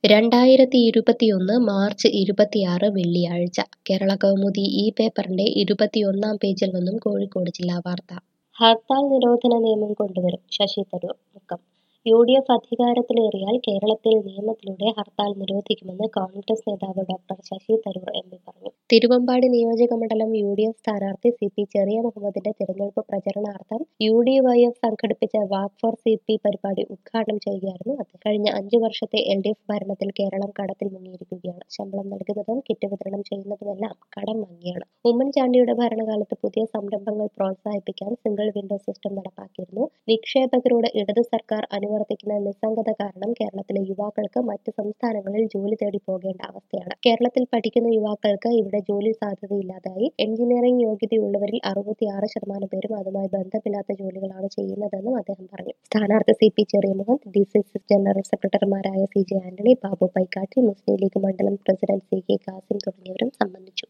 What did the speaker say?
രണ്ടായിരത്തി ഇരുപത്തിയൊന്ന് മാർച്ച് ഇരുപത്തിയാറ് വെള്ളിയാഴ്ച കേരള കൗമുദി ഈ പേപ്പറിന്റെ ഇരുപത്തിയൊന്നാം പേജിൽ നിന്നും കോഴിക്കോട് ജില്ലാ വാർത്ത ഹർത്താൽ നിരോധന നിയമം കൊണ്ടുവരും Shashi Tharoor Mukkam U D F അധികാരത്തിലേറിയാൽ കേരളത്തിൽ നിയമത്തിലൂടെ ഹർത്താൽ നിരോധിക്കുമെന്ന് കോൺഗ്രസ് നേതാവ് doctor Shashi Tharoor M P പറഞ്ഞു തിരുവമ്പാടി നിയോജക മണ്ഡലം യു ഡി എഫ് സ്ഥാനാർത്ഥി സി പി ചെറിയ മുഹമ്മദിന്റെ തിരഞ്ഞെടുപ്പ് പ്രചരണാർത്ഥം യു ഡി വൈ എഫ് സംഘടിപ്പിച്ച വാക്ക് ഫോർ സി പി പരിപാടി ഉദ്ഘാടനം ചെയ്യുകയായിരുന്നു അദ്ദേഹം കഴിഞ്ഞ അഞ്ചു വർഷത്തെ എൽ ഡി എഫ് ഭരണത്തിൽ കേരളം കടത്തിൽ മുങ്ങിയിരിക്കുകയാണ് ശമ്പളം നൽകുന്നതും കിറ്റ് വിതരണം ചെയ്യുന്നതുമെല്ലാം കടം വാങ്ങിയാണ് ഉമ്മൻചാണ്ടിയുടെ ഭരണകാലത്ത് പുതിയ സംരംഭങ്ങൾ പ്രോത്സാഹിപ്പിക്കാൻ സിംഗിൾ വിൻഡോ സിസ്റ്റം നടപ്പാക്കിയിരുന്നു നിക്ഷേപകരോട് ഇടതു സർക്കാർ അനുവർത്തിക്കുന്ന നിസ്സംഗത കാരണം കേരളത്തിലെ യുവാക്കൾക്ക് മറ്റ് സംസ്ഥാനങ്ങളിൽ ജോലി തേടി പോകേണ്ട അവസ്ഥയാണ് കേരളത്തിൽ പഠിക്കുന്ന യുവാക്കൾക്ക് ഇവിടെ ജോലി സാധ്യതയില്ലാതായി എഞ്ചിനീയറിംഗ് യോഗ്യതയുള്ളവരിൽ അറുപത്തിയാറ് ശതമാനം പേരും അതുമായി ബന്ധമില്ലാത്ത ജോലികളാണ് ചെയ്യുന്നതെന്നും അദ്ദേഹം പറഞ്ഞു സ്ഥാനാർത്ഥി C P Cheriya Muhammad D C C general സെക്രട്ടറിമാരായ C J Antony Babu Paikkatti Muslim League മണ്ഡലം പ്രസിഡന്റ് സി കെ കാസിം തുടങ്ങിയവരും സംബന്ധിച്ചു